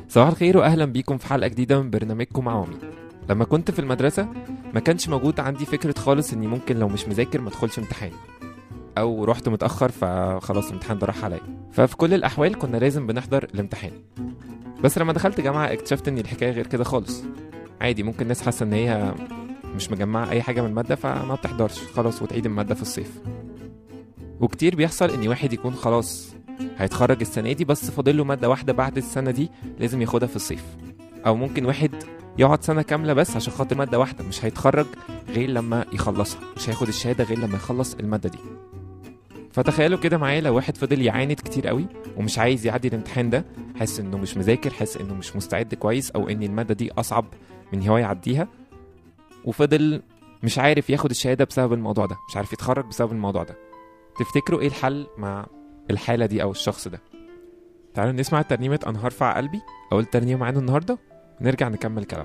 صباح الخير واهلا بيكم في حلقه جديده من برنامجكم عوامي لما كنت في المدرسه ما كانش موجود عندي فكره خالص اني ممكن لو مش مذاكر ما ادخلش امتحان او رحت متاخر فخلاص الامتحان ده راح عليا ففي كل الاحوال كنا لازم بنحضر الامتحان بس لما دخلت جامعه اكتشفت ان الحكايه غير كده خالص عادي ممكن ناس حاسه ان هي مش مجمعه اي حاجه من الماده فما بتحضرش خلاص وتعيد الماده في الصيف وكتير بيحصل ان واحد يكون خلاص هيتخرج السنه دي بس فاضل له ماده واحده بعد السنه دي لازم ياخدها في الصيف او ممكن واحد يقعد سنه كامله بس عشان خاطر ماده واحده مش هيتخرج غير لما يخلصها مش هياخد الشهاده غير لما يخلص الماده دي فتخيلوا كده معايا لو واحد فضل يعاند كتير قوي ومش عايز يعدي الامتحان ده حاسس انه مش مذاكر حاسس انه مش مستعد كويس او ان الماده دي اصعب من هو يعديها وفضل مش عارف ياخد الشهاده بسبب الموضوع ده مش عارف يتخرج بسبب الموضوع ده تفتكروا ايه الحل مع الحاله دي او الشخص ده تعالوا نسمع ترنيمه انا هرفع قلبي اول ترنيمه معانا النهارده ونرجع نكمل كلام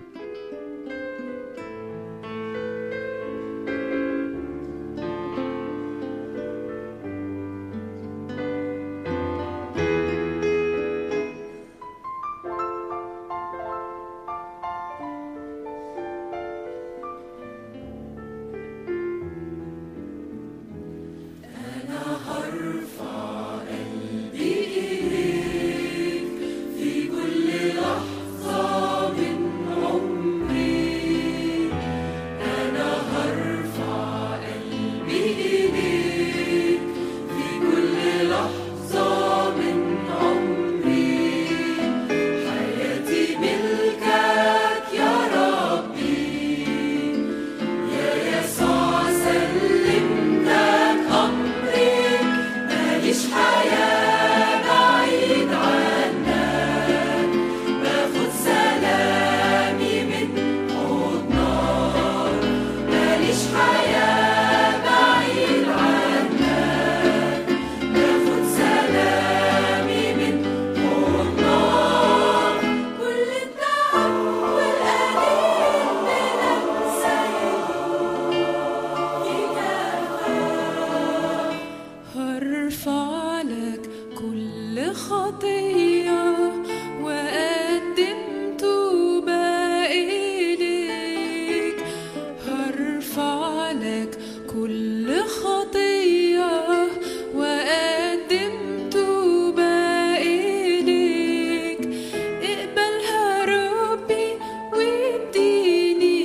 هرفع لك كل خطية وأقدم توبة إليك هرفع لك كل خطية وأقدم توبة إليك اقبلها ربي واديني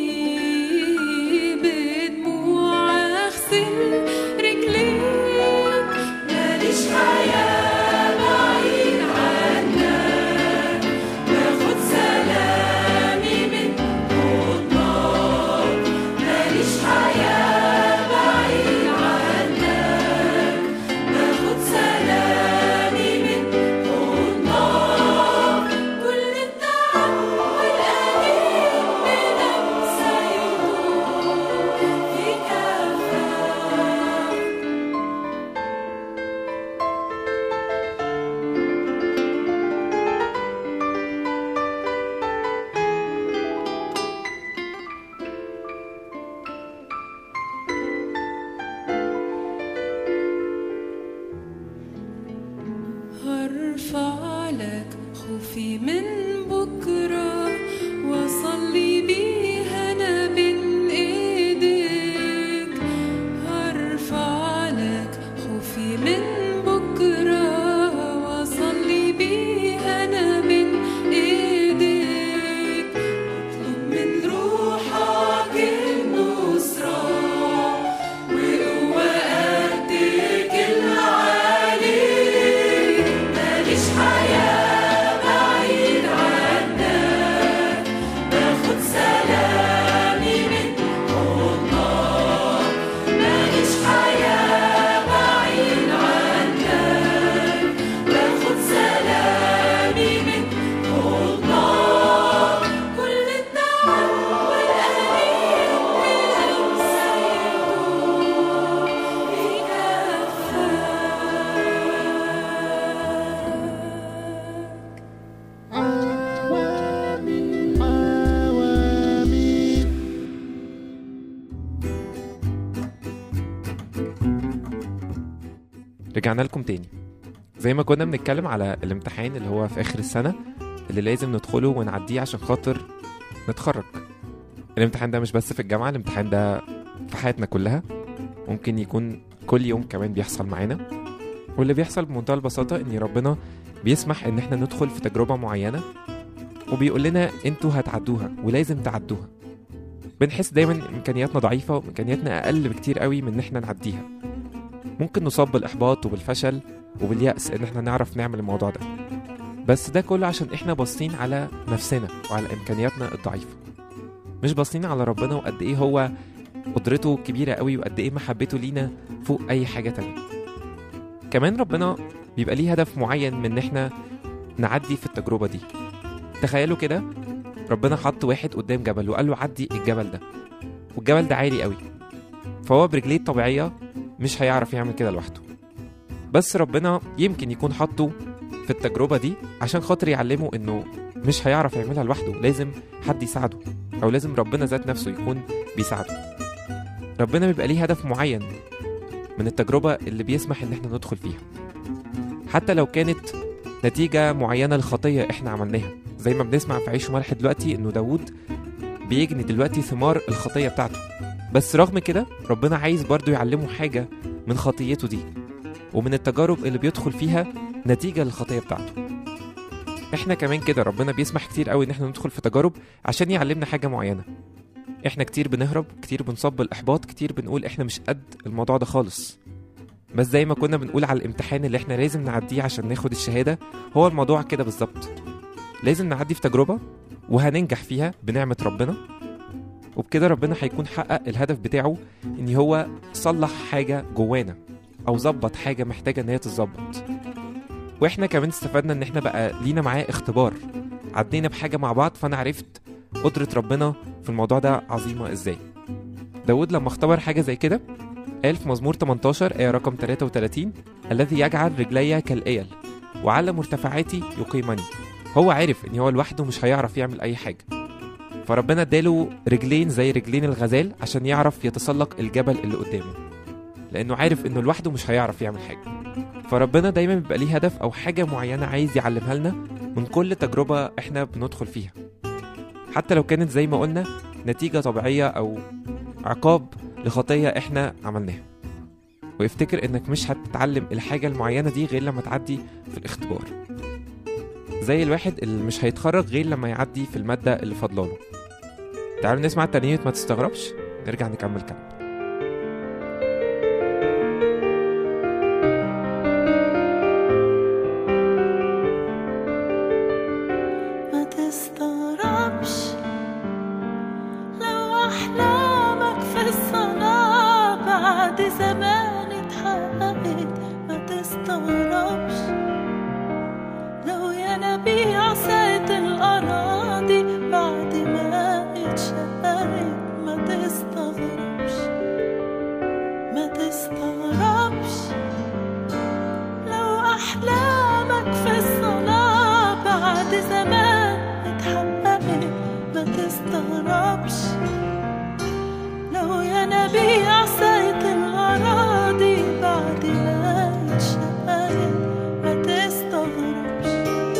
بدموع اغسل رجليك ماليش حياة بعيد عنك باخد سلامي من حضنك ماليش حياة بعيد عنك باخد سلامي من حضنك كل التعب والأنين بنفسي في كفاك هرفع لك خوفي من بكرة وأصلي بيها أنا بين إيديك هرفع لك خوفي من بكرة وأصلي بيها أنا بين إيديك اطلب من روحك النصرة وقوة قدك العالي ماليش حياة بعيد عنك باخد سلامي من حضنك ماليش حياة بعيد عنك باخد سلامي من حضنك كل التعب والأنين بلمسة في كفاك رجعنا لكم تاني زي ما كنا بنتكلم على الامتحان اللي هو في اخر السنه اللي لازم ندخله ونعديه عشان خاطر نتخرج الامتحان ده مش بس في الجامعة الامتحان ده في حياتنا كلها ممكن يكون كل يوم كمان بيحصل معانا واللي بيحصل بمنتهى البساطة إن ربنا بيسمح إن احنا ندخل في تجربة معينة وبيقول لنا انتوا هتعدوها ولازم تعدوها بنحس دايما إن امكانياتنا ضعيفة وامكانياتنا اقل بكتير قوي من ان احنا نعديها ممكن نصاب بالاحباط وبالفشل وباليأس ان احنا نعرف نعمل الموضوع ده بس ده كله عشان احنا باصين على نفسنا وعلى امكانياتنا الضعيفة مش باصين على ربنا وقد ايه هو قدرته كبيرة قوي وقد ايه محبته لينا فوق اي حاجة تانية كمان ربنا بيبقى ليه هدف معين من ان احنا نعدي في التجربة دي تخيلوا كده ربنا حط واحد قدام جبل وقال له عدي الجبل ده والجبل ده عالي قوي فهو برجليه الطبيعية مش هيعرف يعمل كده لوحده بس ربنا يمكن يكون حاطه في التجربة دي عشان خاطر يعلمه انه مش هيعرف يعملها لوحده لازم حد يساعده او لازم ربنا ذات نفسه يكون بيساعده ربنا بيبقى ليه هدف معين من التجربة اللي بيسمح ان احنا ندخل فيها حتى لو كانت نتيجة معينة لخطية احنا عملناها زي ما بنسمع في عيش وملح دلوقتي انه داوود بيجني دلوقتي ثمار الخطية بتاعته بس رغم كده ربنا عايز برضو يعلمه حاجة من خطيته دي ومن التجارب اللي بيدخل فيها نتيجة للخطية بتاعته احنا كمان كده ربنا بيسمح كتير قوي ان احنا ندخل في تجارب عشان يعلمنا حاجة معينة احنا كتير بنهرب كتير بنصاب بالاحباط كتير بنقول احنا مش قد الموضوع ده خالص بس زي ما كنا بنقول على الامتحان اللي احنا لازم نعديه عشان ناخد الشهادة هو الموضوع كده بالظبط لازم نعدي في تجربة وهننجح فيها بنعمة ربنا وبكده ربنا هيكون حقق الهدف بتاعه ان هو صلح حاجة جوانا او ظبط حاجة محتاجة ان هي تتظبط واحنا كمان استفدنا ان احنا بقى لينا معاه اختبار عدينا بحاجة مع بعض فانا عرفت قدرة ربنا في الموضوع ده عظيمة ازاي داود لما اختبر حاجة زي كده قال في مزمور 18 آية رقم 33 الذي يجعل رجلي كالإيل وعلى مرتفعاتي يقيمني هو عارف ان هو لوحده مش هيعرف يعمل اي حاجة فربنا اداله رجلين زي رجلين الغزال عشان يعرف يتسلق الجبل اللي قدامه لانه عارف انه لوحده مش هيعرف يعمل حاجة فربنا دايما بيبقى ليه هدف او حاجة معينة عايز يعلمها لنا من كل تجربة احنا بندخل فيها حتى لو كانت زي ما قلنا نتيجة طبيعية او عقاب لخطية احنا عملناها وافتكر انك مش هتتعلم الحاجة المعينة دي غير لما تعدي في الاختبار زي الواحد اللي مش هيتخرج غير لما يعدي في المادة اللي فاضلاله تعالوا نسمع الترنيمة ما تستغربش نرجع نكمل كلام ما تستغربش لو أحلامك في الصلاة بعد زمان اتحققت ما تستغربش لو ينابيع سقت الأراضي بعد ما اتشققت ما تستغربش ما تستغربش لو أحلامك في الصلاة بعد زمان اتحققت ما تستغربش لو ينابيع سقت الأراضي بعد ما اتشققت ما تستغربش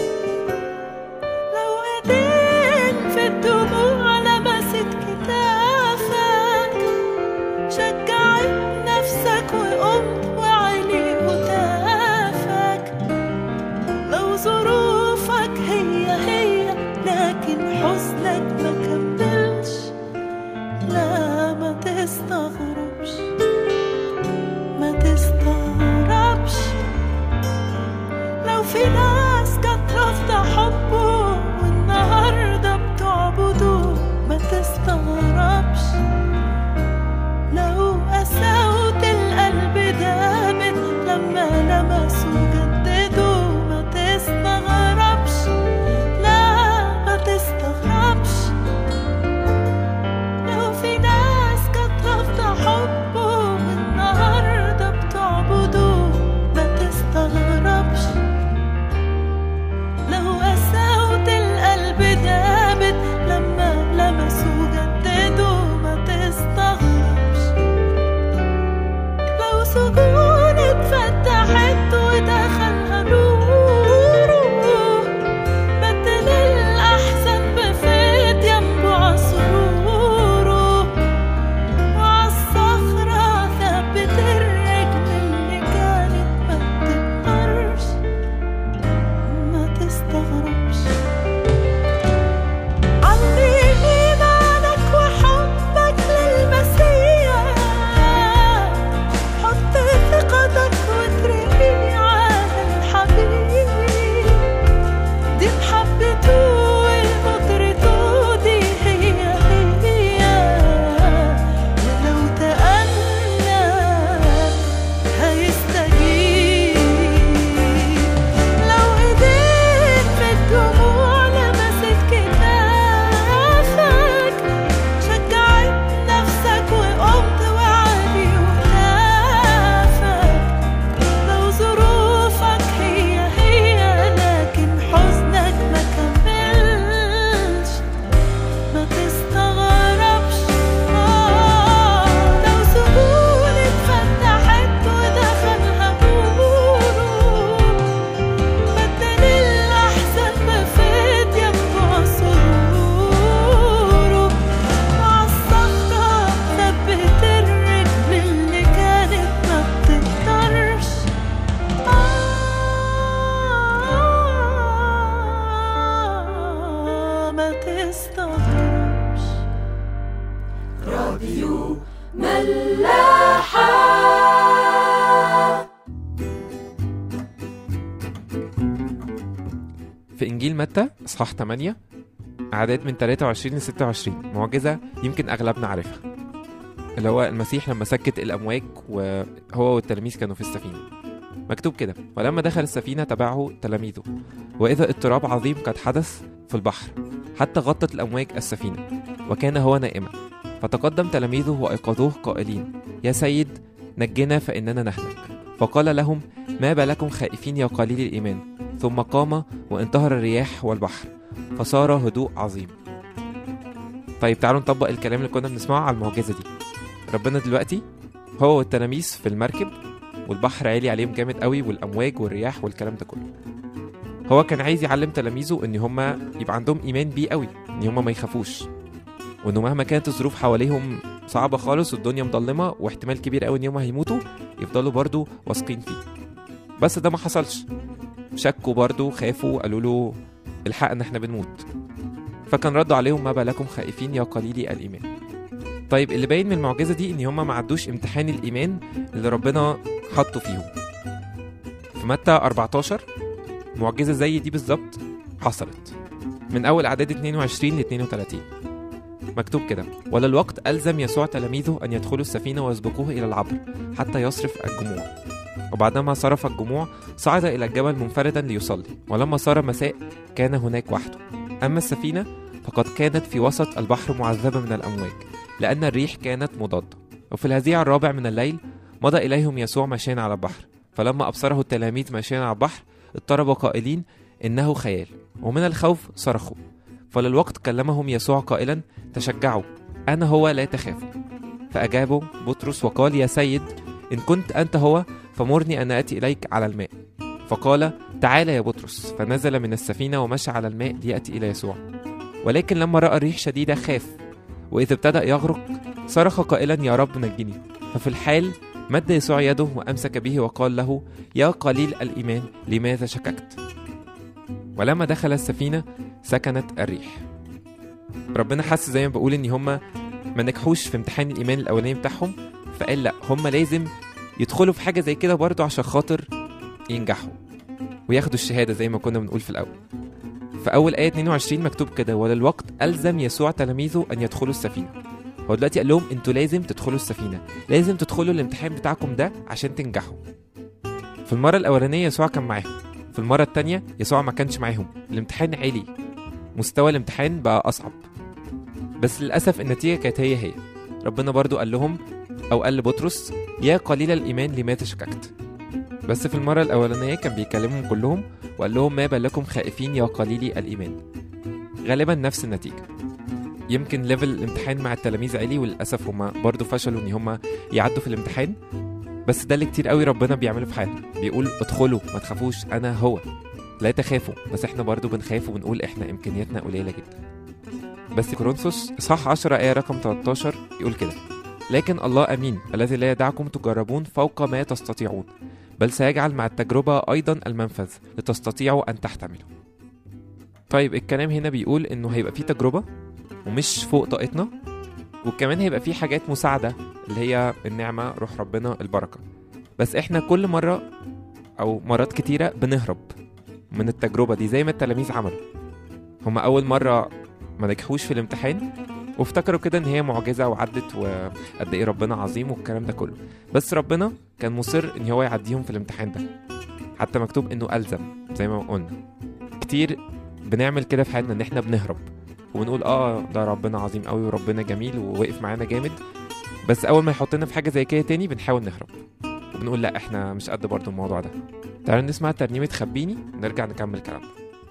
لو ايدين في الدموع لمست كتافك شجعت نفسك وقمت وعلي هتافك لو ظروفك هي هي لكن حزنك ما كملش لا ما تستغربش ما تستغربش لو في ناس كانت رافضة حبه والنهاردة بتعبده ما تستغربش لو قساوة القلب ده في إنجيل متى إصحاح 8 أعداد من 23 ل 26 معجزة يمكن أغلبنا عارفها اللي هو المسيح لما سكت الأمواج وهو والتلاميذ كانوا في السفينة مكتوب كده ولما دخل السفينة تبعه تلاميذه وإذا اضطراب عظيم قد حدث في البحر حتى غطت الأمواج السفينة وكان هو نائما فتقدم تلاميذه وأيقظوه قائلين يا سيد نجنا فإننا نهلك فقال لهم ما بالكم خائفين يا قليل الإيمان ثم قام وانتهر الرياح والبحر فصار هدوء عظيم طيب تعالوا نطبق الكلام اللي كنا بنسمعه على المعجزة دي ربنا دلوقتي هو والتلاميذ في المركب والبحر عالي عليهم جامد قوي والأمواج والرياح والكلام ده كله هو كان عايز يعلم تلاميذه ان هما يبقى عندهم ايمان بيه قوي ان هما ما يخافوش وانه مهما كانت الظروف حواليهم صعبة خالص والدنيا مظلمة واحتمال كبير قوي ان هما هيموتوا يفضلوا برضو واثقين فيه بس ده ما حصلش شكوا برضو خافوا قالوا له الحق ان احنا بنموت فكان ردوا عليهم ما بالكم خائفين يا قليلي الايمان طيب اللي باين من المعجزه دي ان هما ما عدوش امتحان الايمان اللي ربنا حطه فيهم في متى 14 معجزه زي دي بالظبط حصلت من اول اعداد 22 ل 32 مكتوب كده ولا الوقت ألزم يسوع تلاميذه أن يدخلوا السفينة ويسبقوه إلى العبر حتى يصرف الجموع وبعدما صرف الجموع صعد إلى الجبل منفردا ليصلي ولما صار مساء كان هناك وحده أما السفينة فقد كانت في وسط البحر معذبة من الأمواج لأن الريح كانت مضادة وفي الهزيع الرابع من الليل مضى إليهم يسوع ماشيا على البحر فلما أبصره التلاميذ ماشيا على البحر اضطربوا قائلين إنه خيال ومن الخوف صرخوا فللوقت كلمهم يسوع قائلا تشجعوا أنا هو لا تخافوا فأجابوا بطرس وقال يا سيد إن كنت أنت هو فمرني أن آتي إليك على الماء فقال تعال يا بطرس فنزل من السفينة ومشى على الماء ليأتي إلى يسوع ولكن لما رأى الريح شديدة خاف وإذ ابتدأ يغرق صرخ قائلا يا رب نجني ففي الحال مد يسوع يده وأمسك به وقال له يا قليل الإيمان لماذا شككت ولما دخل السفينة سكنت الريح ربنا حس زي ما بقول ان هما ما نجحوش في امتحان الايمان الاولاني بتاعهم فقال لا هما لازم يدخلوا في حاجه زي كده برضه عشان خاطر ينجحوا وياخدوا الشهاده زي ما كنا بنقول في الاول في اول ايه 22 مكتوب كده وللوقت الزم يسوع تلاميذه ان يدخلوا السفينه هو دلوقتي قال لهم انتوا لازم تدخلوا السفينه لازم تدخلوا الامتحان بتاعكم ده عشان تنجحوا في المره الاولانيه يسوع كان معاهم في المره التانية يسوع ما كانش معاهم الامتحان عالي مستوى الامتحان بقى اصعب بس للاسف النتيجه كانت هي هي ربنا برضو قال لهم او قال لبطرس يا قليل الايمان لماذا شككت بس في المره الاولانيه كان بيكلمهم كلهم وقال لهم ما بالكم خائفين يا قليلي الايمان غالبا نفس النتيجه يمكن ليفل الامتحان مع التلاميذ عالي وللاسف هما برضو فشلوا ان هما يعدوا في الامتحان بس ده اللي كتير قوي ربنا بيعمله في حياتنا بيقول ادخلوا ما تخافوش انا هو لا تخافوا بس احنا برضو بنخاف وبنقول احنا امكانياتنا قليله جدا بس كورنثوس اصحاح 10 ايه رقم 13 يقول كده لكن الله امين الذي لا يدعكم تجربون فوق ما تستطيعون بل سيجعل مع التجربه ايضا المنفذ لتستطيعوا ان تحتملوا طيب الكلام هنا بيقول انه هيبقى فيه تجربه ومش فوق طاقتنا وكمان هيبقى فيه حاجات مساعده اللي هي النعمه روح ربنا البركه بس احنا كل مره او مرات كتيره بنهرب من التجربه دي زي ما التلاميذ عملوا هما اول مره ما نجحوش في الامتحان وافتكروا كده ان هي معجزه وعدت وقد ايه ربنا عظيم والكلام ده كله بس ربنا كان مصر ان هو يعديهم في الامتحان ده حتى مكتوب انه الزم زي ما قلنا كتير بنعمل كده في حياتنا ان احنا بنهرب ونقول اه ده ربنا عظيم قوي وربنا جميل ووقف معانا جامد بس اول ما يحطنا في حاجه زي كده تاني بنحاول نهرب وبنقول لا احنا مش قد برضو الموضوع ده تعالوا نسمع ترنيمه خبيني نرجع نكمل كلامنا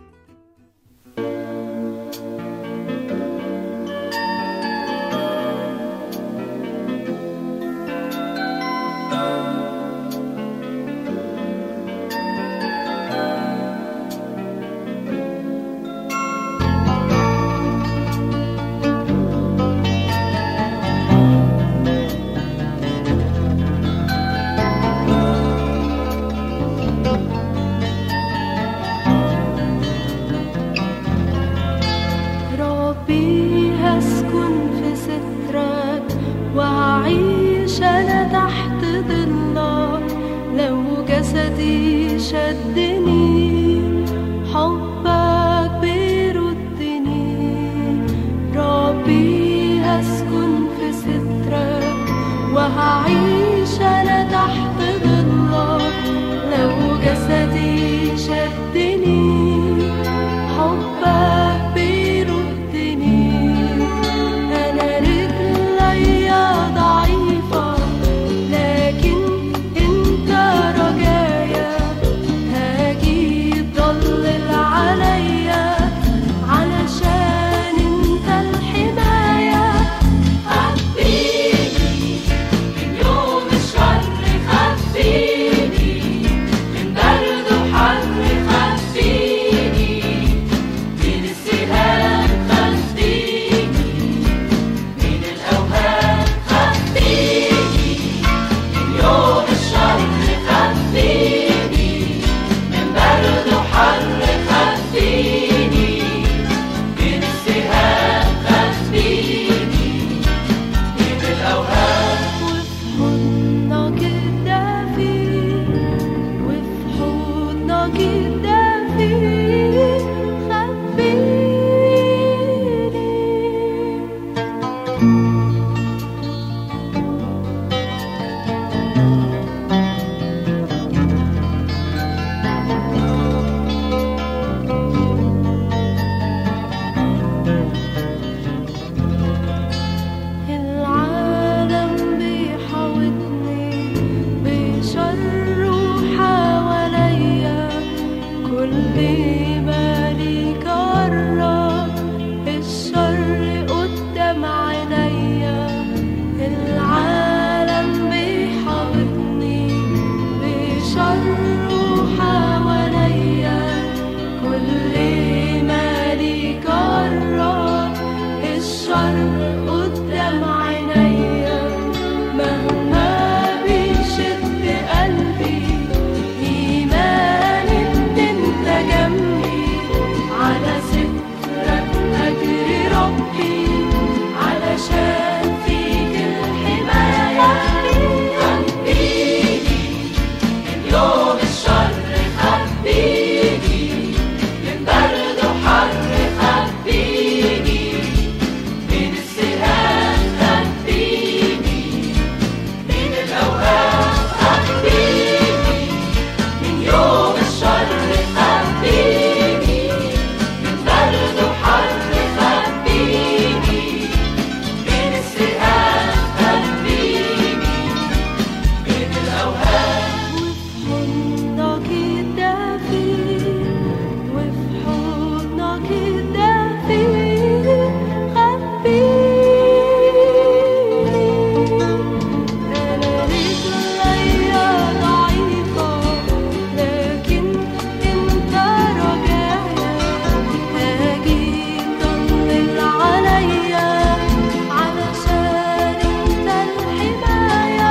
ربي هسكن في سترك وهعيش انا تحت ظلك لو جسدي شدني حبك وهعيش أنا تحت ظلك لو جسدي شدني حبك بيردني أنا رجليا ضعيفة لكن أنت رجايا هاجي تضلل عليا علشان أنت الحماية خبيني من يوم الشر خبيني من برد وحر خبيني من السهام خبيني من الأوهام خبيني من يوم الشر خبيني من برد وحر خبيني من السهام خبيني من الأوهام وفي حضنك الدافي وفي حضنك الدافي خبيني العالم بيحاوطني بشر حواليا كل ما ليك قرب الشر قدام عينيا العالم بيحاوطني بشر حواليا كل ما ليك قرب الشر قدام عينيا مهما بيشد قلبي إيمان إن أنت جنبي على سترك أجري ربي علشان فيك الحماية خبيني من يوم الشر خبيني من برد وحر خبيني من السهام خبيني من الأوهام خبيني من يوم الشر خبيني من برد وحر خبيني من السهام خبيني من الأوهام وفي حضنك الدافي وفي حضنك الدافي خبيني أنا رجليا ضعيفة لكن أنت رجايا هاجي تضلل عليا علشان أنت الحماية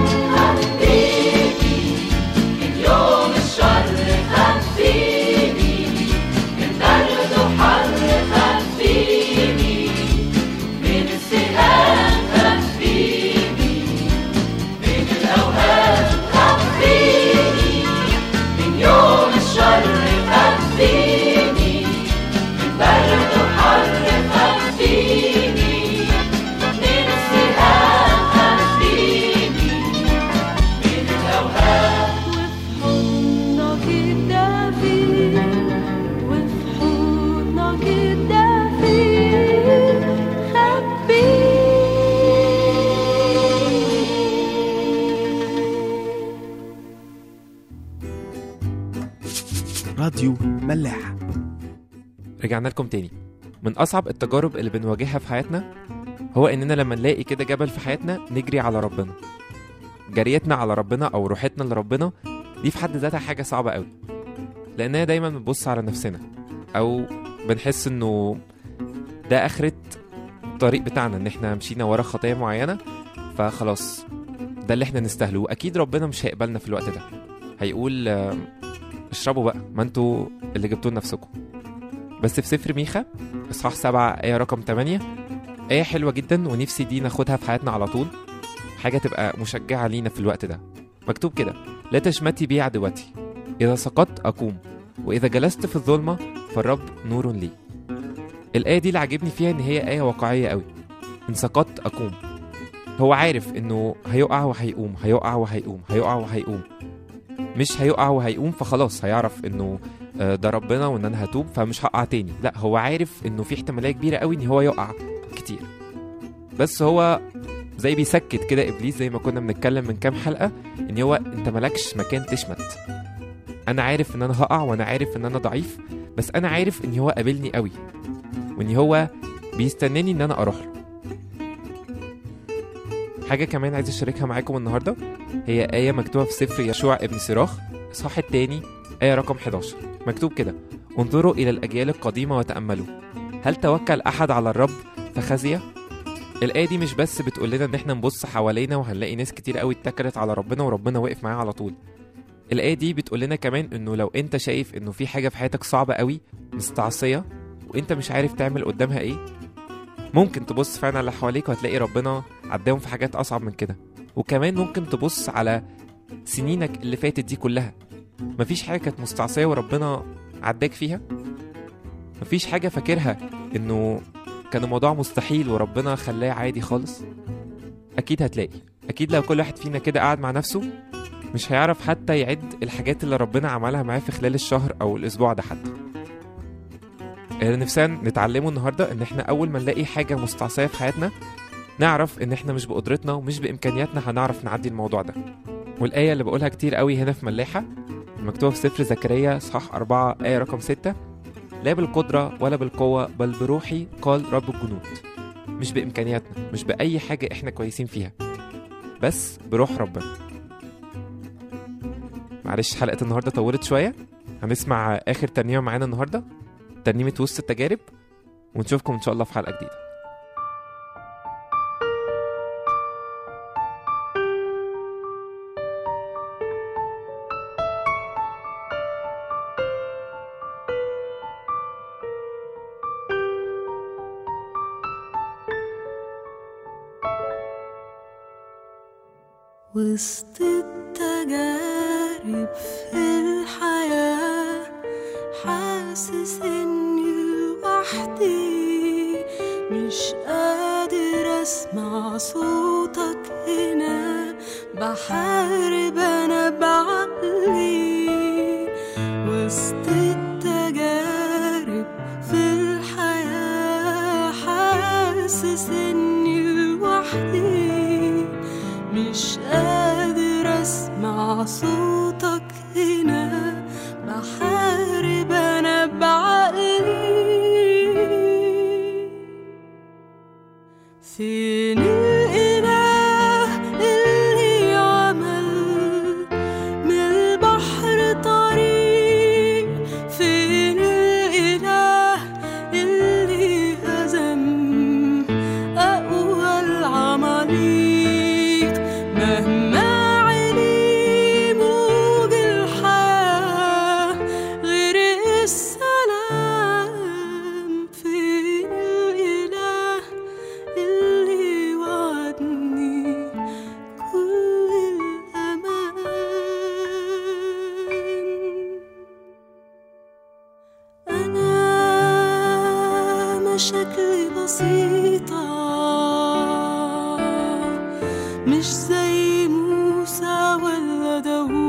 خبيني من يوم الشر خبيني من برد وحر خبيني من السهام خبيني من الأوهام خبيني من يوم الشر خبيني من برد وحر خبيني من السهام خبيني من الأوهام وفي حضنك الدافي وفي حضنك الدافي خبيني راديو ملاح رجعنا لكم تاني من أصعب التجارب اللي بنواجهها في حياتنا هو إننا لما نلاقي كده جبل في حياتنا نجري على ربنا جريتنا على ربنا أو روحتنا لربنا دي في حد ذاتها حاجة صعبة قوي لأننا دايما بنبص على نفسنا أو بنحس إنه ده آخرة الطريق بتاعنا إن إحنا مشينا ورا خطية معينة فخلاص ده اللي إحنا نستاهله أكيد ربنا مش هيقبلنا في الوقت ده هيقول آه، اشربوا بقى ما انتوا اللي جبتوا لنفسكم بس في سفر ميخا اصحاح سبعة آية رقم 8 آية حلوة جدا ونفسي دي ناخدها في حياتنا على طول حاجة تبقى مشجعة لينا في الوقت ده مكتوب كده لا تشمتي بي عدوتي إذا سقطت أقوم وإذا جلست في الظلمة فالرب نور لي الآية دي اللي عاجبني فيها إن هي آية واقعية قوي إن سقطت أقوم هو عارف انه هيقع وهيقوم هيقع وهيقوم هيقع وهيقوم مش هيقع وهيقوم فخلاص هيعرف انه آه، ده ربنا وان انا هتوب فمش هقع تاني لا هو عارف انه في احتماليه كبيره قوي ان هو يقع كتير بس هو زي بيسكت كده ابليس زي ما كنا بنتكلم من كام حلقه ان هو انت مالكش مكان تشمت انا عارف ان انا هقع وانا عارف ان انا ضعيف بس انا عارف ان هو قابلني قوي وان هو بيستناني ان انا اروح له حاجه كمان عايز اشاركها معاكم النهارده هي ايه مكتوبه في سفر يشوع ابن سراخ اصحاح التاني ايه رقم 11 مكتوب كده انظروا الى الاجيال القديمه وتاملوا هل توكل احد على الرب فخزي الآية دي مش بس بتقول لنا إن إحنا نبص حوالينا وهنلاقي ناس كتير قوي اتكلت على ربنا وربنا واقف معاه على طول. الآية دي بتقول لنا كمان إنه لو أنت شايف إنه في حاجة في حياتك صعبة قوي مستعصية وأنت مش عارف تعمل قدامها إيه ممكن تبص فعلا على اللي حواليك وهتلاقي ربنا عداهم في حاجات أصعب من كده. وكمان ممكن تبص على سنينك اللي فاتت دي كلها. مفيش حاجة كانت مستعصية وربنا عداك فيها؟ مفيش حاجة فاكرها إنه كان الموضوع مستحيل وربنا خلاه عادي خالص اكيد هتلاقي اكيد لو كل واحد فينا كده قعد مع نفسه مش هيعرف حتى يعد الحاجات اللي ربنا عملها معاه في خلال الشهر او الاسبوع ده حتى اللي نفسنا نتعلمه النهارده ان احنا اول ما نلاقي حاجه مستعصيه في حياتنا نعرف ان احنا مش بقدرتنا ومش بامكانياتنا هنعرف نعدي الموضوع ده والايه اللي بقولها كتير قوي هنا في ملاحه المكتوبه في سفر زكريا صح 4 ايه رقم 6 لا بالقدرة ولا بالقوة بل بروحي قال رب الجنود مش بإمكانياتنا مش بأي حاجة إحنا كويسين فيها بس بروح ربنا معلش حلقة النهاردة طولت شوية هنسمع آخر ترنيمة معانا النهاردة ترنيمة وسط التجارب ونشوفكم إن شاء الله في حلقة جديدة وسط التجارب في الحياة حاسس اني لوحدي مش قادر اسمع صوتك هنا بحارب انا بعقلي وسط التجارب في الحياة حاسس اني لوحدي مش قادر اسمع صوتك هنا بحارب انا بعقلي فين الاله اللي عمل من البحر طريق فين الاله اللي هزم اقوى العماليق مهما علي موج الحياة غير السلام فين الإله اللي وعدني كل الأمان أنا مشاكلي بسيطة مش زي موسى ولا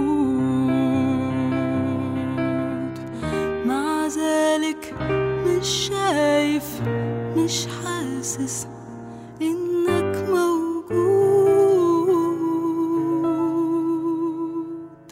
داوود مع ذلك مش شايف مش حاسس إنك موجود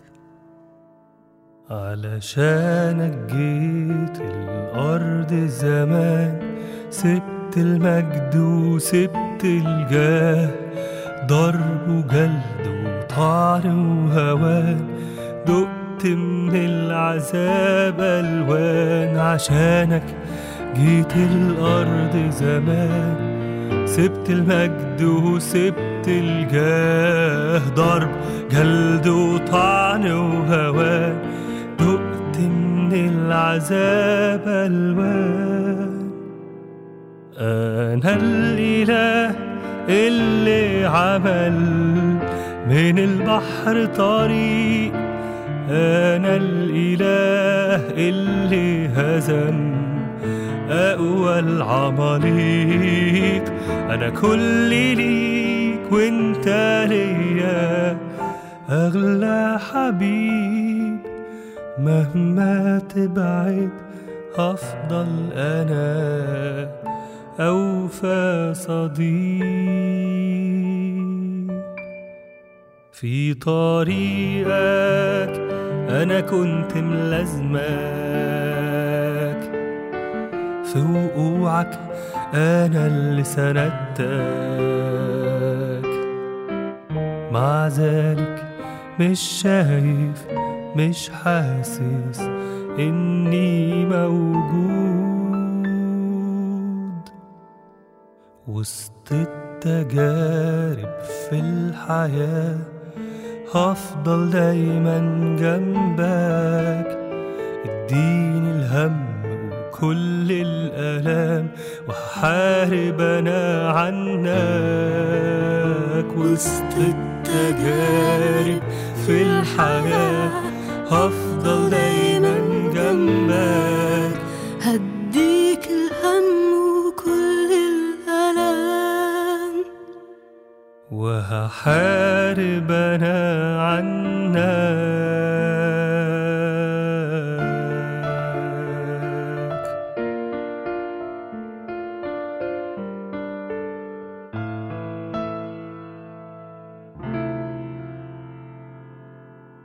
علشانك جيت الأرض زمان سبت المجد وسبت الجاه ضرب وجلد وطعن وهوان دقت من العذاب ألوان عشانك جيت الأرض زمان سبت المجد وسبت الجاه ضرب جلد وطعن وهوان دقت من العذاب ألوان أنا الإله اللي عمل من البحر طريق أنا الإله اللي هزم أقوى العماليق أنا كل ليك وانت ليا أغلى حبيب مهما تبعد هفضل أنا أوفى صديق في طريقك أنا كنت ملازمك في وقوعك أنا اللي سندتك مع ذلك مش شايف مش حاسس إني موجود وسط التجارب في الحياة هفضل دايما جنبك اديني الهم وكل الآلام وهحارب أنا عنك وسط التجارب في الحياة هفضل دايما جنبك هديك الهم وكل الألام وهحارب أنا عنك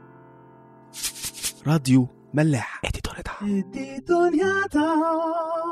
راديو ملاح ادي دونيتا